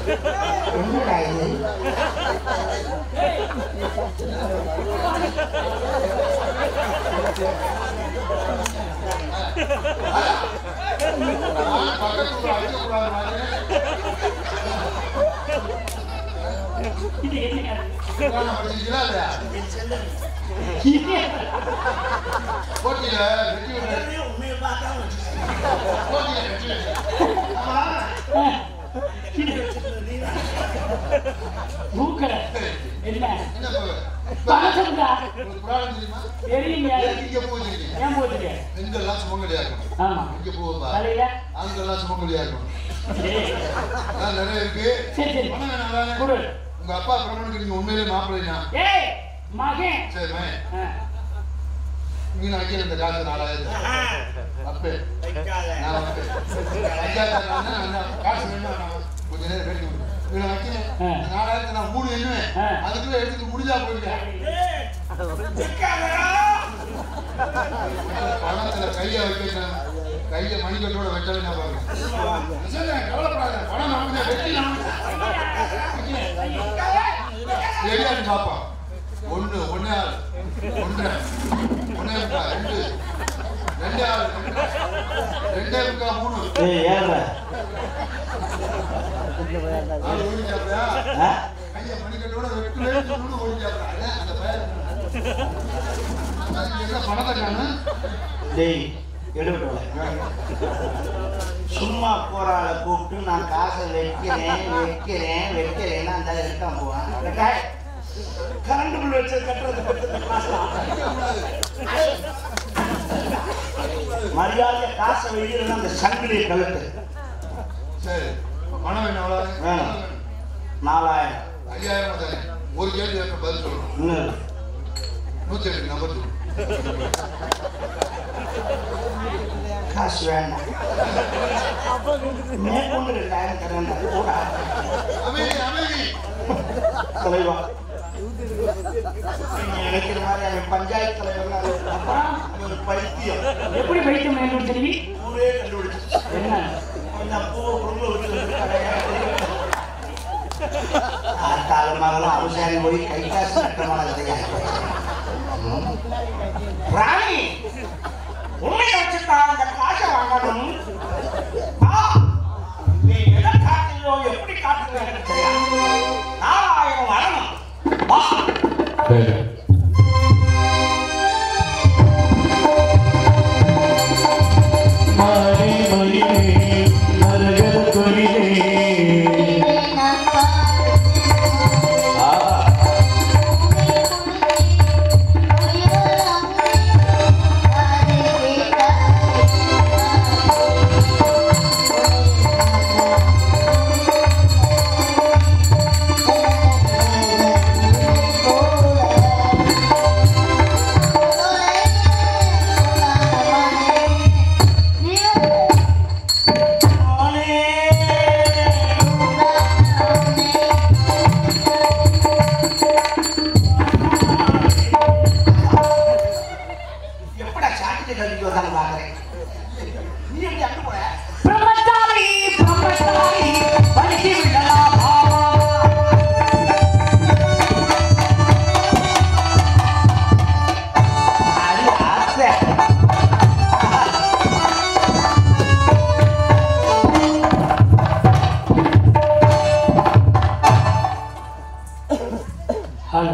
என்னடா இது பக்கத்துல அடிக்கக்கூடாது மாதிரி. இது என்ன உட்கார்ந்து படிச்சீங்களா இல்லையா? போட்டியில வெற்றி பெற்ற- போட்டியில வெற்றி பெற்ற- ஆமா. மூக்கல என்ன என்ன போகுது? பணம் சொல்லுங்க உங்களுக்கு புராணம் தெரியுமா? தெரியுங்க ஏன் இங்க போகுதுங்க? ஏன் போச்சுங்க பெண்கள்லாம் சுமங்கலியா இருக்கணும். ஆமா இங்க போகும்பா. தலையில ஆண்கள்லாம் சுமங்கலியா இருக்கணும். சரி அதான் நிறைய இருக்கு. சரி சரி பணம் வேணாம் தானே? கொடு உங்க அப்பா பிரமனுக்கு நீங்க உண்மையிலே மாப்பிள்ளைனா ஏய் மகன் சரி மகன், ஆ, நீ வைக்கிற இந்த காசு நாலாயிரத்து அப்பே நான் வைப்பேன். ஐயாயிரத்து நான் தான் நான் காசு வேணுமா நான் கொஞ்ச நேரம் கழிச்சு கொடுப்பேன். இவனை வைக்கிறேன். ஆ. இந்த நாலாயிரத்து நான் மூணு எண்ணுவேன். ஆ. அதுக்குள்ள எடுத்துட்டு முடிஞ்சா போயிடுவேன். பணத்துல கையை வைக்கணும். கையை மணிக்கட்டோட வெட்டவே நான் பாருங்க சொல்றேன், கவலைப்படாத. பணம் நமக்கு தான், வெட்டி நமக்கு தான். எரியாது பாப்பா ஒண்ணு ஒண்ணே ஆள் ஒன்றரை ஒண்ணே முக்கா ரெண்டு ரெண்டே ஆள் ரெண்டே முக்கா மூணு ஏய் ஏழ்ற ஆள் ஓடிச்சாப்லையா ஆ? கையை மணிக்கட்டோட வெட்டுவே சொல்லு ஓடிச்சாப்ல அந்த பையன் அதுக்கு என்ன பணத்தை காணும் டேய் எடுபட்டு சும்மா போறாள கூப்பிட்டு நான் காசை வைக்கிறேன் வைக்கிறேன் வைக்கிறேன்னு அந்த இருக்கான் போவான் கரண்ட் பில் வச்சு கட்டுறது பத்து காசு மரியாதை காசை வைக்கிறது அந்த சங்கிலி கழுத்து சரி பணம் வேணும் அவ்வளோ வேணும். நாலாயிரம் ஐயாயிரம் தானே ஒரு கேள்வி கேட்க பதில் சொல்லணும் இன்னும் நூத்தி எட்டு நம்பர் சொல்லு காசு வேண்டாம் மேற்கொண்டு ரெண்டாயிரம் தரேன் கூட அமைதி அமைதி தலைவா நீங்க நினைக்கிற மாதிரி அவன் பஞ்சாயத்து தலைவர் அப்புறம் அவன் பைத்தியம் எப்படி பைத்தியம் என்று தெரிவி ஊரே கண்டுபிடிச்சு என்ன கொஞ்சம் பூ பொருள் வச்சு ஆத்தாள மகளும் அவசாரி போய் கை காசு நட்டமான கதையாக ராணி உண்மையை வச்சுதான் அந்த காசை வாங்கணும் ஆ, நீ எதை காட்டுறியோ எப்படி காட்டுறியோ எனக்கு தெரியாது நாலாயிரம் வரணும் வா மாறி மொழியே மரகத கொடியே ஆ எப்படா சாக்கிட்டு கழிக்கு வந்தாங்க பாக்குறேன் நீ எப்படி அங்க போற பிரம்மச்சாரி பிரம்மச்சாரி படித்து விடலாம் பாவா அது ஆசை ஹலோ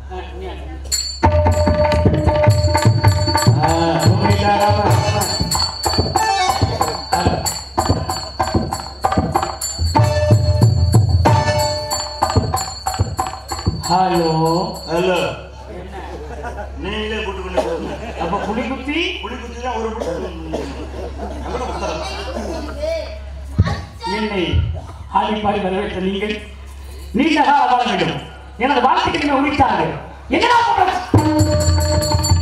ஆ உண்மையிலாராம ஹலோ ஹலோ நீங்களே கூட்டு கொண்டு போங்க அப்ப புலி குத்தி புளி குத்தி தான் ஒரு புடி அப்புறம் கொடுத்துறேன். என்னை ஆடி பாடி வரவேற்ற நீங்கள் நீண்ட காலம் வாழ வேண்டும் எனது வாழ்த்துக்களை உரித்தாங்க என்னடா பண்றது?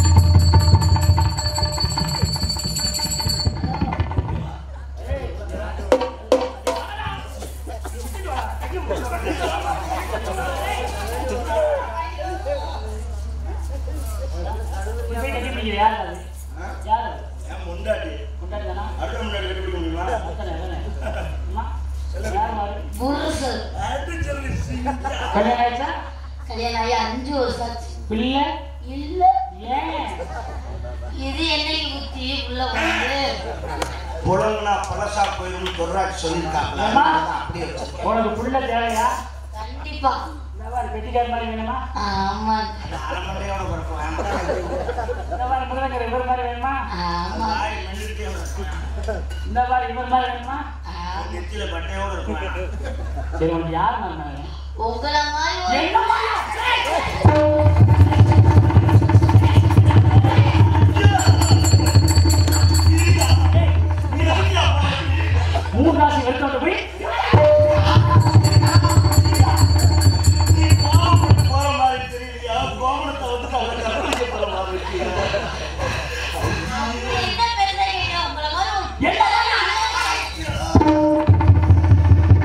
போய் கட்டிப்பிடிக்கிற யார் அது? யார் அது? என் முண்டாட்டி கொண்டாடி தானா? அடுத்த முன்னாடி கட்டி பிடிக்க முடியுமா அத்தனை, அத்தனை. அம்மா, யார் மாறு? புருஷு ஆ கல்யாணம் ஆயிடுச்சா கல்யாணம் ஆகி அஞ்சு வருஷம் ஆச்சு பிள்ளை இல்ல ஏன் இது என்னைக்கு புத்தி உள்ள வந்து புலங்குனா பழசா போயிடும் தொர்ராஜ் சொல்லியிருக்காங்க அம்மா. அப்படியே வச்சிருக்கேன். உனக்கு புள்ள தேவையா கண்டிப்பா இந்த மாதிரி பெட்டிக்கார மாதிரி வேணுமா ஆமா அந்த அரைமண்டையோட பிறக்கும். வேண்டாம். இந்த மாதிரி முதலங்கர் இவர் மாதிரி வேணுமா ஆமா வாய் மெல்லிட்டே இருக்கும். இந்த மாதிரி இவர் மாதிரி வேணுமா ஆமா. நெத்தியில பட்டையோட இருக்கும் சரி உனக்கு யார் நான் உங்களை மாதிரி ஒரு என்னம்மா? மூணு ராசி எடுத்து போய் நீ கோவப்பட்டு போற மாதிரி தெரியலையா? கோவணத்தை வந்து அவரை கற்பழிக்க போற மாதிரி இருக்கியா? என்ன பேசுறீங்க உங்களை மாதிரி ஒரு என்ன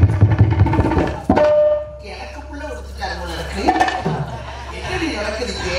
எனக்கு புள்ள கொடுத்துட்டாரு போல இருக்கு. என்னடி நடக்குது இங்க?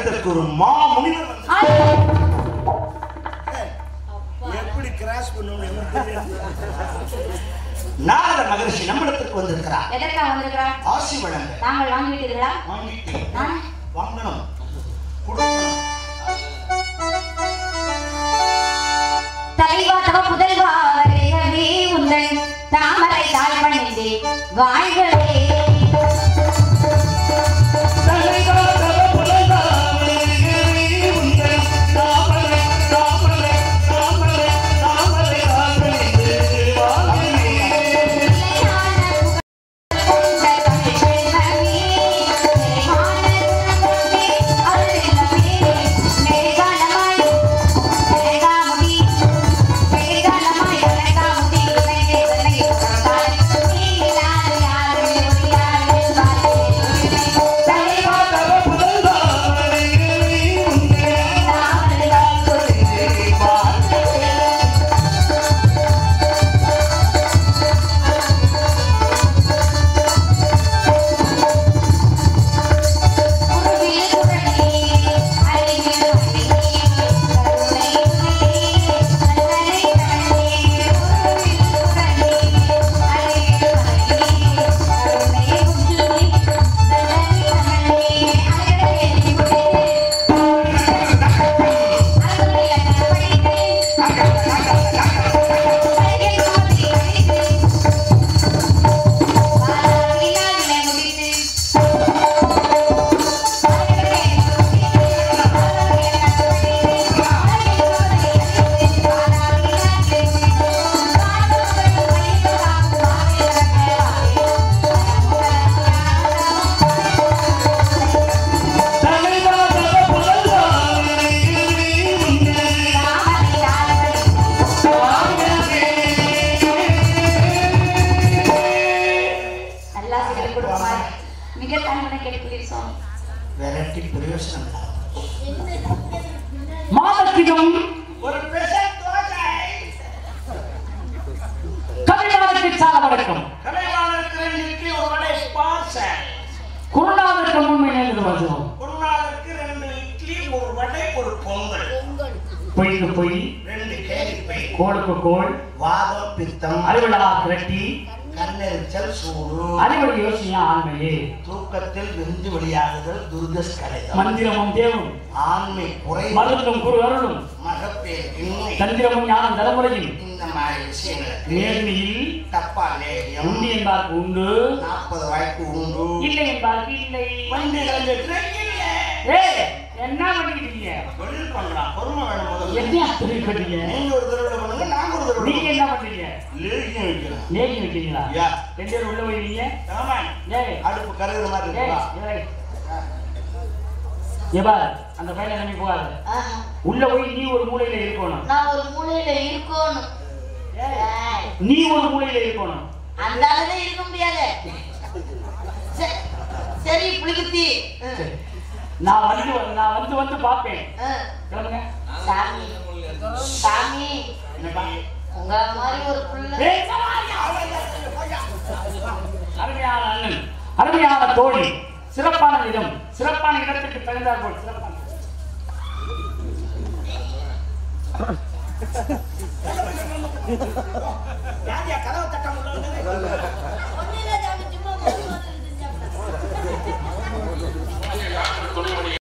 இடத்திற்கு ஒரு மா முனிவர் வந்தார். ஆய். எப்படி கிராஸ் பண்ணணும் எனக்கு தெரியாது. நாரத மகரிஷி நம்மிடத்திற்கு வந்திருக்கிறார் எதற்காக வந்திருக்கிறார் ஆசி வழங்க தாங்கள் வாங்கி விட்டீர்களா வாங்கிட்டு நான் வாங்கணும் கொடுக்கணும் தலைவா தவ புதல்வா வருகவே உந்தன் தாமரை தாழ் பணிந்தே வாழ்கவே நிலையான புகழ் கொண்ட தமிழ் செல்வமே, நிறைவான குணமுள்ளே அருளிலமே, நெடுகாலமாய் நெடுகாமுடி, நெடுகாலமாய் நெடுகாமுடி, இணைந்தே தன்னை புகழ்ந்தாய். நீலாது யாரும் ஒளியாது வாழ்க்கை. தலைவா குருவில் குரலே அறிவில் அறிவே கருணை குரலே கண்ணனை கண்ணே குருவில் குரலே அறிவில் அறிவே கருணை குரலே கண்ணனை கண்ணே அழகே குரலே அருளை படித்தே அழகே மாதிரி படித்தே பாலாவினால் முடித்தே நல்லா சிகரெட் கொடுக்குமா மிக தன்மனை கேட்கிறீர் சுவாமி விரட்டி பிரயோசனம் இல்லாம. மாதத்திலும் ஒரு பெசன்ட் தோசை கவிஞருக்கு சால வழக்கம் கலைவாணருக்கு ரெண்டு இட்லி ஒரு வடை ஸ்பான்சர் குருநாதருக்கு முன்மை நேர்ந்து வருகிறோம் குருநாதருக்கு ரெண்டு இட்லி ஒரு வடை ஒரு பொங்கல் பொய்க்கு பொய் ரெண்டு கேலி பை கோளுக்கு கோள் வாதம் பித்தம் அறிவிழா கிரட்டி கண்ணெரிச்சல் சூடு அறிவழி யோசனையா ஆண்மையே தூக்கத்தில் விந்து வெளியாகுதல் துர்கஸ்கலைதம் மந்திரமும் தேவும் ஆண்மை குறை மருந்தும் குரு அருளும் மகப்பேர் இன்மை தந்திரமும் ஞானம் தலைமுறையும் இந்த மாதிரி விஷயங்களுக்கு நேர்மையில் தப்பா லேகியம் உண்டு என்பார்க்கு உண்டு நாற்பது வாய்ப்பு உண்டு இல்லை என்பார்க்கு இல்லை வண்டி கலந்துட்டு இல்ல ஏய் என்ன பண்ணிக்கிட்டீங்க தொழில் பண்ணலாம் பொறுமை வேணும் முதல்ல என்ன தொழில் பண்ணீங்க நீங்க ஒரு தடவை பண்ணுங்க நாங்க ஒரு தடவை நீங்க என்ன பண்றீங்க லேகியம் வைக்கிறோம் நேகி வைக்கிறீங்களா யா ரெண்டு பேரும் உள்ள போயிருவீங்க ஆமா ஏய் அடுப்பு கருகிற மாதிரி ஏய் இருக்கா ஏய் ஏபா அந்த பையனை நம்பி போகாத ஆஹா. உள்ள போய் நீ ஒரு மூலையில இருக்கணும் நான் ஒரு மூலையில இருக்கணும் ஏய், நீ ஒரு மூலையில இருக்கணும் அந்த அளவு இருக்க முடியாது சரி, சரி புளிக்குத்தி சரி. நான் வந்து நான் வந்து வந்து பார்ப்பேன் கிளம்புங்க சாமி சாமி என்னப்பா உங்க மாதிரி ஒரு பிள்ளை ஏய், அருமையான அண்ணன் அருமையான தோழி சிறப்பான இடம் சிறப்பான இடத்துக்கு தகுந்தார் போல் சிறப்பான யாரியா கதவை தட்ட முடியல